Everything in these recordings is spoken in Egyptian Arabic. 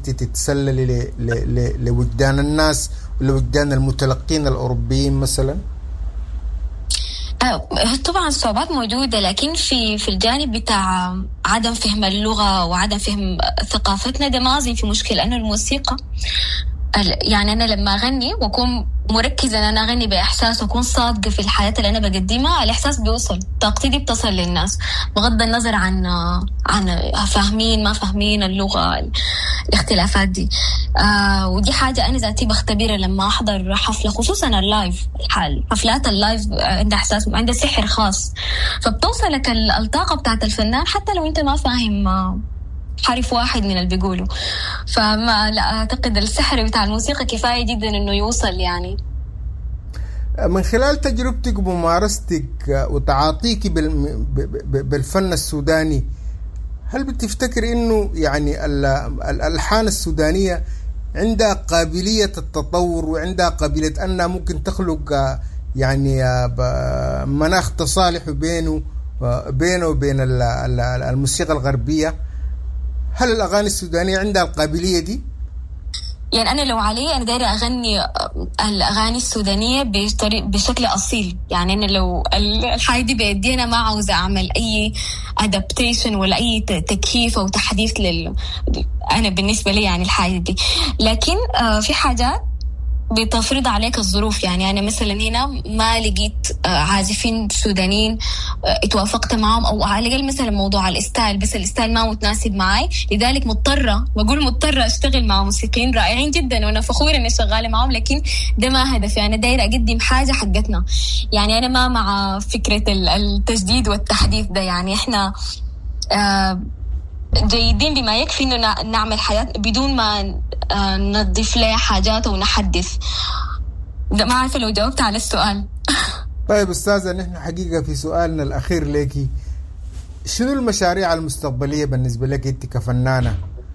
انت تتسللي ل- ل- ل- لوجدان الناس ولوجدان المتلقين الاوروبيين مثلا آه، طبعا الصعوبات موجودة لكن في في الجانب بتاع عدم فهم اللغة وعدم فهم ثقافتنا ده ما أظن في مشكلة لأنه الموسيقى ال- يعني أنا لما أغني وأكون مركزة إن أنا أغني بإحساس وأكون صادقة في الحياة اللي أنا بقدمها الإحساس بيوصل طاقتي دي بتصل للناس بغض النظر عن عن فاهمين ما فاهمين اللغة الاختلافات دي آه ودي حاجة أنا ذاتي بختبرها لما أحضر حفلة خصوصا اللايف الحال حفلات اللايف عندها إحساس عندها سحر خاص فبتوصلك ال- الطاقة بتاعت الفنان حتى لو أنت ما فاهم آه، حرف واحد من اللي بيقولوا فما لا أعتقد السحر بتاع الموسيقى كفاية جدا إنه يوصل يعني من خلال تجربتك وممارستك وتعاطيك بال- ب- ب- بالفن السوداني هل بتفتكر انه يعني ال- الالحان السودانيه عندها قابليه التطور وعندها قابليه انها ممكن تخلق آه، يعني آه، ب- مناخ تصالح بينه آه، بينه وبين ال- ال- الموسيقى الغربيه هل الاغاني السودانيه عندها القابليه دي؟ يعني أنا لو علي أنا دايرة أغني الأغاني السودانية بطريق بشكل أصيل يعني أنا لو ال- الحاجة دي بيدي أنا ما عاوزة أعمل أي أدابتيشن ولا أي ت- تكييف أو تحديث لل أنا بالنسبة لي يعني الحاجة دي لكن آه، في حاجات بتفرض عليك الظروف يعني أنا مثلا هنا ما لقيت آه، عازفين سودانيين آه، اتوافقت معهم أو على الأقل مثلا موضوع الستايل بس الستايل ما متناسب معي لذلك مضطرة بقول مضطرة أشتغل مع موسيقيين رائعين جدا وأنا فخورة إني شغالة معهم لكن ده ما هدفي أنا دايرة أقدم حاجة حقتنا يعني أنا ما مع فكرة ال- التجديد والتحديث ده يعني إحنا آه جيدين بما يكفي انه نع- نعمل حياة بدون ما آه، نضيف لها حاجات ونحدث ده ما عارفة لو جاوبت على السؤال طيب استاذه نحن حقيقه في سؤالنا الاخير لك شنو المشاريع المستقبليه بالنسبه لك انت كفنانه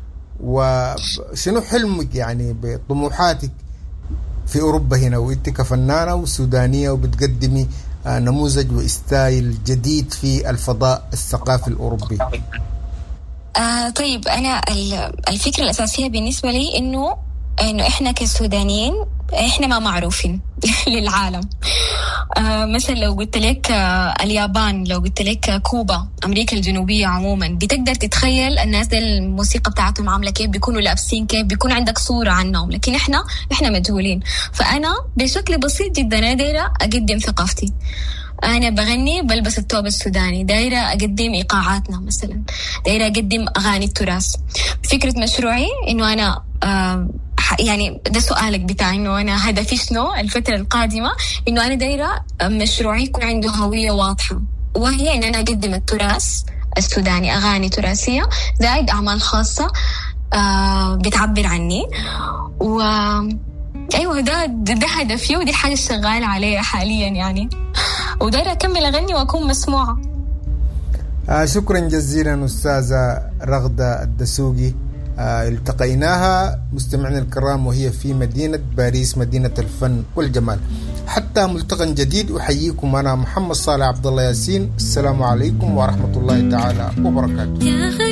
وشنو حلمك يعني بطموحاتك في اوروبا هنا وانت كفنانه وسودانيه وبتقدمي آه، نموذج وستايل جديد في الفضاء الثقافي الاوروبي آه طيب أنا ال- الفكرة الأساسية بالنسبة لي إنه إنه إحنا كسودانيين إحنا ما معروفين للعالم آه مثلا لو قلت لك آه اليابان لو قلت لك آه، كوبا أمريكا الجنوبية عموما بتقدر تتخيل الناس دي الموسيقى بتاعتهم عاملة كيف بيكونوا لابسين كيف بيكون عندك صورة عنهم لكن إحنا إحنا مجهولين فأنا بشكل بسيط جدا أنا دايرة أقدم ثقافتي أنا بغني بلبس الثوب السوداني دايرة أقدم إيقاعاتنا مثلا دايرة أقدم أغاني التراث فكرة مشروعي إنه أنا آه ح- يعني ده سؤالك بتاع إنه أنا هدفي شنو الفترة القادمة إنه أنا دايرة مشروعي يكون عنده هوية واضحة وهي إن أنا أقدم التراث السوداني أغاني تراثية زائد أعمال خاصة آه بتعبر عني و ايوه ده ده هدفي ودي الحاجه اللي شغاله عليها حاليا يعني ودايره اكمل اغني واكون مسموعه آه شكرا جزيلا أستاذة رغدة الدسوقي آه التقيناها مستمعينا الكرام وهي في مدينة باريس مدينة الفن والجمال حتى ملتقى جديد أحييكم أنا محمد صالح عبد الله ياسين السلام عليكم ورحمة الله تعالى وبركاته يا